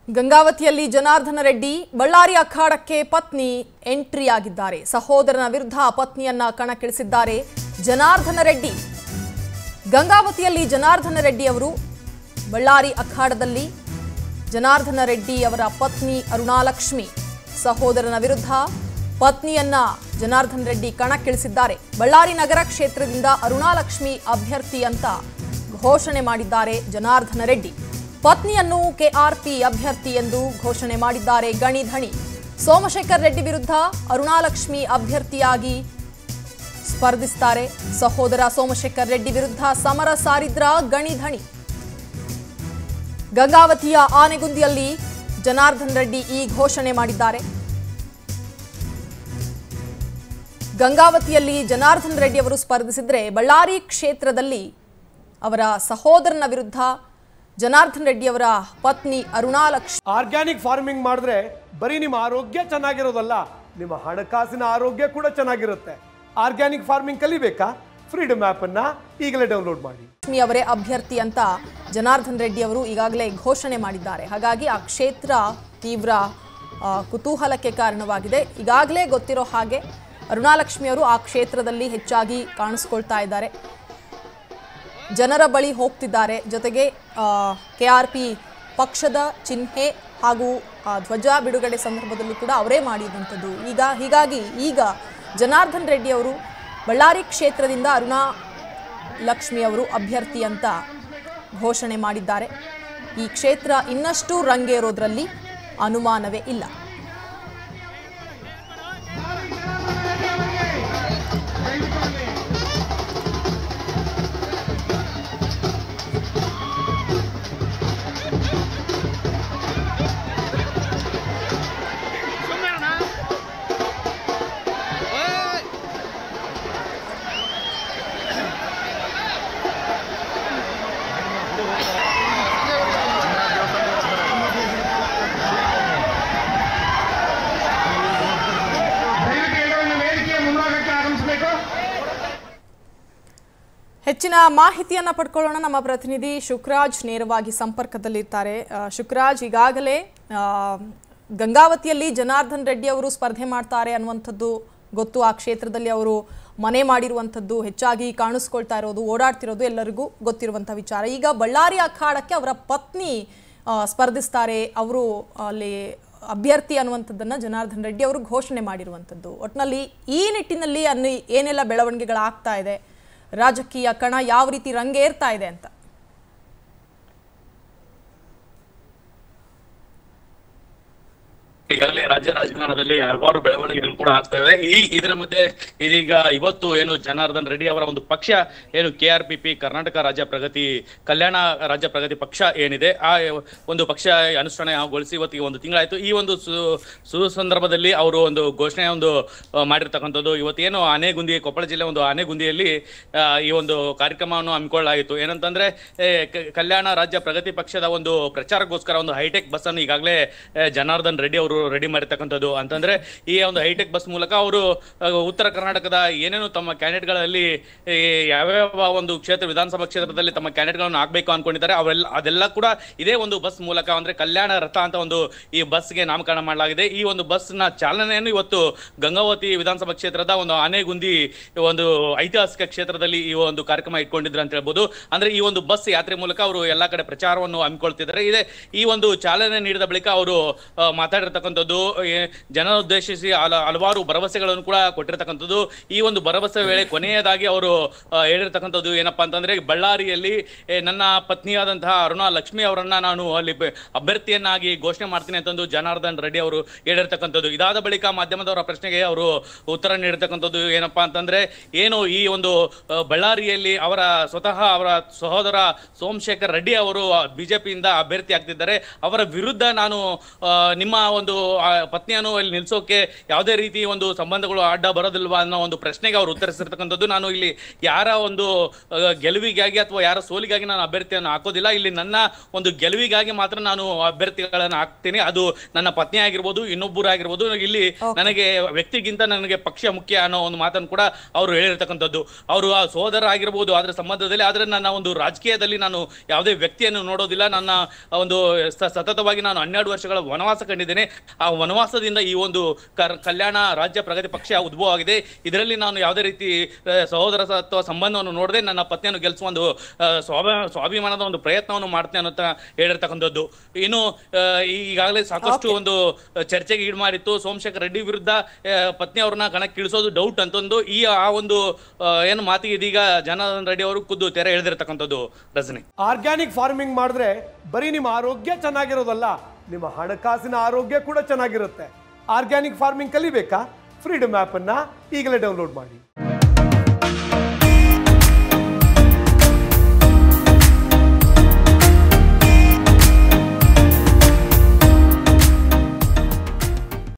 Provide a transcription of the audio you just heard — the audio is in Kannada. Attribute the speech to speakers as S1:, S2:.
S1: ಗಂಗಾವತಿಯಲ್ಲಿ ಜನಾರ್ದನ ರೆಡ್ಡಿ ಬಳ್ಳಾರಿ ಅಖಾಡಕ್ಕೆ ಪತ್ನಿ ಎಂಟ್ರಿ ಆಗಿದ್ದಾರೆ ಸಹೋದರನ ವಿರುದ್ಧ ಪತ್ನಿಯನ್ನ ಕಣಕ್ಕಿಳಿಸಿದ್ದಾರೆ ಜನಾರ್ದನ ರೆಡ್ಡಿ ಗಂಗಾವತಿಯಲ್ಲಿ ಜನಾರ್ದನ ರೆಡ್ಡಿ ಅವರು ಬಳ್ಳಾರಿ ಅಖಾಡದಲ್ಲಿ ಜನಾರ್ದನ ರೆಡ್ಡಿ ಅವರ ಪತ್ನಿ ಅರುಣಾಲಕ್ಷ್ಮಿ ಸಹೋದರನ ವಿರುದ್ಧ ಪತ್ನಿಯನ್ನ ಜನಾರ್ದನ್ ರೆಡ್ಡಿ ಕಣಕ್ಕಿಳಿಸಿದ್ದಾರೆ ಬಳ್ಳಾರಿ ನಗರ ಕ್ಷೇತ್ರದಿಂದ ಅರುಣಾಲಕ್ಷ್ಮಿ ಅಭ್ಯರ್ಥಿ ಅಂತ ಘೋಷಣೆ ಮಾಡಿದ್ದಾರೆ ಜನಾರ್ದನ ರೆಡ್ಡಿ ಪತ್ನಿಯನ್ನು ಕೆಆರ್ಪಿ ಅಭ್ಯರ್ಥಿ ಎಂದು ಘೋಷಣೆ ಮಾಡಿದ್ದಾರೆ ಗಣಿ ಧಣಿ ಸೋಮಶೇಖರ್ ರೆಡ್ಡಿ ವಿರುದ್ಧ ಅರುಣಾಲಕ್ಷ್ಮಿ ಅಭ್ಯರ್ಥಿಯಾಗಿ ಸ್ಪರ್ಧಿಸ್ತಾರೆ ಸಹೋದರ ಸೋಮಶೇಖರ್ ರೆಡ್ಡಿ ವಿರುದ್ಧ ಸಮರ ಸಾರಿದ್ರ ಗಣಿ ಧಣಿ ಗಂಗಾವತಿಯ ಆನೆಗುಂದಿಯಲ್ಲಿ ಜನಾರ್ದನ್ ರೆಡ್ಡಿ ಈ ಘೋಷಣೆ ಮಾಡಿದ್ದಾರೆ ಗಂಗಾವತಿಯಲ್ಲಿ ಜನಾರ್ದನ್ ರೆಡ್ಡಿ ಅವರು ಸ್ಪರ್ಧಿಸಿದ್ರೆ ಬಳ್ಳಾರಿ ಕ್ಷೇತ್ರದಲ್ಲಿ ಅವರ ಸಹೋದರನ ವಿರುದ್ಧ ಜನಾರ್ದನ್ ರೆಡ್ಡಿ ಅವರ ಪತ್ನಿ ಅರುಣಾಲಕ್ಷ್ಮಿ
S2: ಆರ್ಗ್ಯಾನಿಕ್ ಫಾರ್ಮಿಂಗ್ ಮಾಡಿದ್ರೆ ಬರೀ ನಿಮ್ಮ ಆರೋಗ್ಯ ಚೆನ್ನಾಗಿರೋದಲ್ಲ ನಿಮ್ಮ ಹಣಕಾಸಿನ ಆರೋಗ್ಯ ಕೂಡ ಚೆನ್ನಾಗಿರುತ್ತೆ ಆರ್ಗ್ಯಾನಿಕ್ ಫಾರ್ಮಿಂಗ್ ಕಲಿಬೇಕಾ ಫ್ರೀಡಮ್ ಆ್ಯಪ್ ಅನ್ನ ಈಗಲೇ ಡೌನ್ಲೋಡ್ ಮಾಡಿ
S1: ಲಕ್ಷ್ಮಿ ಅವರೇ ಅಭ್ಯರ್ಥಿ ಅಂತ ಜನಾರ್ದನ್ ರೆಡ್ಡಿ ಅವರು ಈಗಾಗಲೇ ಘೋಷಣೆ ಮಾಡಿದ್ದಾರೆ ಹಾಗಾಗಿ ಆ ಕ್ಷೇತ್ರ ತೀವ್ರ ಆ, ಕುತೂಹಲಕ್ಕೆ ಕಾರಣವಾಗಿದೆ ಈಗಾಗಲೇ ಗೊತ್ತಿರೋ ಹಾಗೆ ಅರುಣಾಲಕ್ಷ್ಮಿ ಅವರು ಆ ಕ್ಷೇತ್ರದಲ್ಲಿ ಹೆಚ್ಚಾಗಿ ಕಾಣಿಸ್ಕೊಳ್ತಾ ಇದ್ದಾರೆ ಜನರ ಬಳಿ ಹೋಗ್ತಿದ್ದಾರೆ ಜೊತೆಗೆ ಕೆ ಆರ್ ಪಿ ಪಕ್ಷದ ಚಿಹ್ನೆ ಹಾಗೂ ಆ, ಧ್ವಜ ಬಿಡುಗಡೆ ಸಂದರ್ಭದಲ್ಲೂ ಕೂಡ ಅವರೇ ಮಾಡಿದಂಥದ್ದು ಈಗ ಹೀಗಾಗಿ ಈಗ ಜನಾರ್ದನ್ ರೆಡ್ಡಿ ಅವರು ಬಳ್ಳಾರಿ ಕ್ಷೇತ್ರದಿಂದ ಅರುಣಾ ಲಕ್ಷ್ಮಿ ಅವರು ಅಭ್ಯರ್ಥಿ ಅಂತ ಘೋಷಣೆ ಮಾಡಿದ್ದಾರೆ ಈ ಕ್ಷೇತ್ರ ಇನ್ನಷ್ಟು ರಂಗೇರೋದ್ರಲ್ಲಿ ಅನುಮಾನವೇ ಇಲ್ಲ
S3: ದಯವಿಟ್ಟು ಎಲ್ಲರೂ ವೇದಿಕೆಯ ಮುಂಭಾಗಕ್ಕೆ ಆಗಮಿಸಬೇಕು
S1: ಹೆಚ್ಚಿನ ಮಾಹಿತಿಯನ್ನ ಪಡ್ಕೊಳ್ಳೋಣ ನಮ್ಮ ಪ್ರತಿನಿಧಿ ಶುಕ್ರಾಜ್ ನೇರವಾಗಿ ಸಂಪರ್ಕದಲ್ಲಿರ್ತಾರೆ ಆ, ಶುಕ್ರಾಜ್ ಈಗಾಗಲೇ ಆ, ಗಂಗಾವತಿಯಲ್ಲಿ ಜನಾರ್ದನ್ ರೆಡ್ಡಿ ಅವರು ಸ್ಪರ್ಧೆ ಮಾಡ್ತಾರೆ ಅನ್ನುವಂಥದ್ದು ಗೊತ್ತು ಆ ಕ್ಷೇತ್ರದಲ್ಲಿ ಅವರು ಮನೆ ಮಾಡಿರುವಂಥದ್ದು ಹೆಚ್ಚಾಗಿ ಕಾಣಿಸ್ಕೊಳ್ತಾ ಇರೋದು ಓಡಾಡ್ತಿರೋದು ಎಲ್ಲರಿಗೂ ಗೊತ್ತಿರುವಂಥ ವಿಚಾರ ಈಗ ಬಳ್ಳಾರಿ ಅಖಾಡಕ್ಕೆ ಅವರ ಪತ್ನಿ ಆ, ಸ್ಪರ್ಧಿಸ್ತಾರೆ ಅವರು ಅಲ್ಲಿ ಅಭ್ಯರ್ಥಿ ಅನ್ನುವಂಥದ್ದನ್ನು ಜನಾರ್ದನ್ ರೆಡ್ಡಿ ಅವರು ಘೋಷಣೆ ಮಾಡಿರುವಂಥದ್ದು ಒಟ್ಟಿನಲ್ಲಿ ಈ ನಿಟ್ಟಿನಲ್ಲಿ ಅನ್ನು ಏನೆಲ್ಲ ಬೆಳವಣಿಗೆಗಳಾಗ್ತಾ ಇದೆ ರಾಜಕೀಯ ಕಣ ಯಾವ ರೀತಿ ರಂಗೇರ್ತಾ ಇದೆ ಅಂತ
S4: ಈಗಾಗಲೇ ರಾಜ್ಯ ರಾಜಕಾರಣದಲ್ಲಿ ಹಲವಾರು ಬೆಳವಣಿಗೆಗಳು ಕೂಡ ಆಗ್ತಾ ಇವೆ ಈ ಇದರ ಮಧ್ಯೆ ಇದೀಗ ಇವತ್ತು ಏನು ಜನಾರ್ದನ್ ರೆಡ್ಡಿ ಅವರ ಒಂದು ಪಕ್ಷ ಏನು K R P P Karnataka Rajya Pragathi ಕಲ್ಯಾಣ ರಾಜ್ಯ ಪ್ರಗತಿ ಪಕ್ಷ ಏನಿದೆ ಆ ಒಂದು ಪಕ್ಷ ಅನುಷ್ಠಾನಗೊಳಿಸಿ ಇವತ್ತಿಗೆ ಒಂದು ತಿಂಗಳಾಯ್ತು ಈ ಒಂದು ಸು- ಸುಸಂದರ್ಭದಲ್ಲಿ ಅವರು ಒಂದು ಘೋಷಣೆ ಒಂದು ಆ, ಮಾಡಿರ್ತಕ್ಕಂಥದ್ದು ಇವತ್ತೇನು ಆನೆಗುಂದಿ ಕೊಪ್ಪಳ ಜಿಲ್ಲೆ ಒಂದು ಆನೆಗುಂದಿಯಲ್ಲಿ ಆ, ಈ ಒಂದು ಕಾರ್ಯಕ್ರಮವನ್ನು ಹಮ್ಮಿಕೊಳ್ಳಲಾಗಿತ್ತು ಏನಂತಂದ್ರೆ ಏ, ಕ- ಕಲ್ಯಾಣ ರಾಜ್ಯ ಪ್ರಗತಿ ಪಕ್ಷದ ಒಂದು ಪ್ರಚಾರಕ್ಕೋಸ್ಕರ ಒಂದು ಹೈಟೆಕ್ ಬಸ್ ಅನ್ನು ಈಗಾಗಲೇ ಆ, ಜನಾರ್ದನ್ ರೆಡ್ಡಿ ಅವರು ರೆಡಿ ಮಾಡಿರ್ತಕ್ಕಂಥದ್ದು ಅಂತಂದ್ರೆ ಈ ಒಂದು ಹೈಟೆಕ್ ಬಸ್ ಮೂಲಕ ಅವರು ಆ, ಉತ್ತರ ಕರ್ನಾಟಕದ ಏನೇನು ತಮ್ಮ ಕ್ಯಾಂಡಿಡೇಟ್ಗಳಲ್ಲಿ ಈ ಯಾವ್ಯಾವ ಒಂದು ಕ್ಷೇತ್ರ ವಿಧಾನಸಭಾ ಕ್ಷೇತ್ರದಲ್ಲಿ ತಮ್ಮ ಕ್ಯಾಂಡಿಡೇಟ್ಗಳನ್ನು ಹಾಕ್ಬೇಕು ಅನ್ಕೊಂಡಿದ್ದಾರೆ ಅವೆಲ್ಲ ಅದೆಲ್ಲ ಕೂಡ ಇದೇ ಒಂದು ಬಸ್ ಮೂಲಕ ಅಂದ್ರೆ ಕಲ್ಯಾಣ ರಥ ಅಂತ ಒಂದು ಈ ಬಸ್ಗೆ ನಾಮಕರಣ ಮಾಡಲಾಗಿದೆ ಈ ಒಂದು ಬಸ್ನ ಚಾಲನೆಯನ್ನು ಇವತ್ತು ಗಂಗಾವತಿ ವಿಧಾನಸಭಾ ಕ್ಷೇತ್ರದ ಒಂದು ಆನೆಗುಂದಿ ಒಂದು ಐತಿಹಾಸಿಕ ಕ್ಷೇತ್ರದಲ್ಲಿ ಈ ಒಂದು ಕಾರ್ಯಕ್ರಮ ಇಟ್ಕೊಂಡಿದ್ರು ಅಂತ ಹೇಳ್ಬೋದು ಅಂದ್ರೆ ಈ ಒಂದು ಬಸ್ ಯಾತ್ರೆ ಮೂಲಕ ಅವರು ಎಲ್ಲಾ ಕಡೆ ಪ್ರಚಾರವನ್ನು ಹಮ್ಮಿಕೊಳ್ತಿದ್ದಾರೆ ಇದೆ ಈ ಒಂದು ಚಾಲನೆ ನೀಡಿದ ಬಳಿಕ ಅವರು ಆ, ಮಾತಾಡಿರ್ತಕ್ಕಂಥದ್ದು ಏ, ಜನ ಉದ್ದೇಶಿಸಿ ಹಲ- ಹಲವಾರು ಭರವಸೆಗಳನ್ನು ಕೂಡ ಕೊಟ್ಟಿರ್ತಕ್ಕಂಥದ್ದು ಈ ಒಂದು ಭರವಸೆ ವೇಳೆ ಕೊನೆಯದಾಗಿ ಅವರು ಆ, ಹೇಳಿರ್ತಕ್ಕಂಥದ್ದು ಏನಪ್ಪಾ ಅಂತಂದ್ರೆ ಬಳ್ಳಾರಿಯಲ್ಲಿ ಏ, ನನ್ನ ಪತ್ನಿಯಾದಂತಹ ಅರುಣಾ ಲಕ್ಷ್ಮಿ ಅವರನ್ನ ನಾನು ಅಲ್ಲಿ ಬೆ- ಅಭ್ಯರ್ಥಿಯನ್ನಾಗಿ ಘೋಷಣೆ ಮಾಡ್ತೀನಿ ಅಂತಂದು ಜನಾರ್ದನ್ ರೆಡ್ಡಿ ಅವರು ಹೇಳಿರ್ತಕ್ಕಂಥದ್ದು ಇದಾದ ಬಳಿಕ ಮಾಧ್ಯಮದವರ ಪ್ರಶ್ನೆಗೆ ಅವರು ಉತ್ತರ ನೀಡಿರ್ತಕ್ಕಂಥದ್ದು ಏನಪ್ಪಾ ಅಂತಂದ್ರೆ ಏನು ಈ ಒಂದು ಆ, ಬಳ್ಳಾರಿಯಲ್ಲಿ ಅವರ ಸ್ವತಃ ಅವರ ಸಹೋದರ ಸೋಮಶೇಖರ್ ರೆಡ್ಡಿ ಅವರು ಬಿಜೆಪಿಯಿಂದ ಅಭ್ಯರ್ಥಿ ಆಗ್ತಿದ್ದಾರೆ ಅವರ ವಿರುದ್ಧ ನಾನು ಆ, ನಿಮ್ಮ ಒಂದು ಒಂದು ಆ ಪತ್ನಿಯನ್ನು ಇಲ್ಲಿ ನಿಲ್ಸೋಕೆ ಯಾವುದೇ ರೀತಿ ಒಂದು ಸಂಬಂಧಗಳು ಅಡ್ಡ ಬರೋದಿಲ್ವಾ ಅನ್ನೋ ಒಂದು ಪ್ರಶ್ನೆಗೆ ಅವರು ಉತ್ತರಿಸಿರ್ತಕ್ಕಂಥದ್ದು ನಾನು ಇಲ್ಲಿ ಯಾರ ಒಂದು ಆ, ಗೆಲುವಿಗಾಗಿ ಅಥವಾ ಯಾರ ಸೋಲಿಗಾಗಿ ನಾನು ಅಭ್ಯರ್ಥಿಯನ್ನು ಹಾಕೋದಿಲ್ಲ ಇಲ್ಲಿ ನನ್ನ ಒಂದು ಗೆಲುವಿಗಾಗಿ ಮಾತ್ರ ನಾನು ಅಭ್ಯರ್ಥಿಗಳನ್ನು ಹಾಕ್ತೀನಿ ಅದು ನನ್ನ ಪತ್ನಿ ಆಗಿರ್ಬೋದು ಇನ್ನೊಬ್ಬರು ಆಗಿರ್ಬೋದು ಇಲ್ಲಿ ನನಗೆ ವ್ಯಕ್ತಿಗಿಂತ ನನಗೆ ಪಕ್ಷ ಮುಖ್ಯ ಅನ್ನೋ ಒಂದು ಮಾತನ್ನು ಕೂಡ ಅವರು ಹೇಳಿರ್ತಕ್ಕಂಥದ್ದು ಅವರು ಆ ಸೋದರ ಆಗಿರ್ಬೋದು ಅದರ ಸಂಬಂಧದಲ್ಲಿ ಆದ್ರೆ ನನ್ನ ಒಂದು ರಾಜಕೀಯದಲ್ಲಿ ನಾನು ಯಾವುದೇ ವ್ಯಕ್ತಿಯನ್ನು ನೋಡೋದಿಲ್ಲ ನನ್ನ ಒಂದು ಸ- ಸತತವಾಗಿ ನಾನು ಹನ್ನೆರಡು ವರ್ಷಗಳ ವನವಾಸ ಕಂಡಿದ್ದೇನೆ ಆ ವನವಾಸದಿಂದ ಈ ಒಂದು ಕರ್- ಕಲ್ಯಾಣ ರಾಜ್ಯ ಪ್ರಗತಿ ಪಕ್ಷ ಉದ್ಭವ ಆಗಿದೆ ಇದರಲ್ಲಿ ನಾನು ಯಾವುದೇ ರೀತಿ ಆ, ಸಹೋದರ ಅಥವಾ ಸಂಬಂಧವನ್ನು ನೋಡದೆ ನನ್ನ ಪತ್ನಿಯನ್ನು ಗೆಲ್ಲಿಸುವ ಒಂದು ಆ, ಸ್ವಾಭ ಸ್ವಾಭಿಮಾನದ ಒಂದು ಪ್ರಯತ್ನವನ್ನು ಮಾಡ್ತೇನೆ ಅನ್ನೋಂತ ಹೇಳಿರ್ತಕ್ಕಂಥದ್ದು ಇನ್ನು ಆ, ಈಗಾಗಲೇ ಸಾಕಷ್ಟು ಒಂದು ಚರ್ಚೆಗೆ ಈಡು ಮಾಡಿತ್ತು ಸೋಮಶೇಖರ್ ರೆಡ್ಡಿ ವಿರುದ್ಧ ಆ, ಪತ್ನಿ ಅವ್ರನ್ನ ಕಣಕ್ಕೆ ಇಳಿಸೋದು ಡೌಟ್ ಅಂತಂದು ಈ ಆ ಒಂದು ಆ, ಏನು ಮಾತಿಗೆ ಇದೀಗ ಜನಾರ್ದನ್ ರೆಡ್ಡಿ ಅವರು ಖುದ್ದು ತೆರೆ ಎಳೆದಿರ್ತಕ್ಕಂಥದ್ದು ರಜನಿ
S2: ಆರ್ಗ್ಯಾನಿಕ್ ಫಾರ್ಮಿಂಗ್ ಮಾಡಿದ್ರೆ ಬರೀ ನಿಮ್ಮ ಆರೋಗ್ಯ ಚೆನ್ನಾಗಿರೋದಲ್ಲ ನಿಮ್ಮ ಹಣಕಾಸಿನ ಆರೋಗ್ಯ ಕೂಡ ಚೆನ್ನಾಗಿರುತ್ತೆ ಆರ್ಗ್ಯಾನಿಕ್ ಫಾರ್ಮಿಂಗ್ ಕಲಿಬೇಕಾ ಫ್ರೀಡಮ್ ಆ್ಯಪನ್ನು ಈಗಲೇ ಡೌನ್ಲೋಡ್ ಮಾಡಿ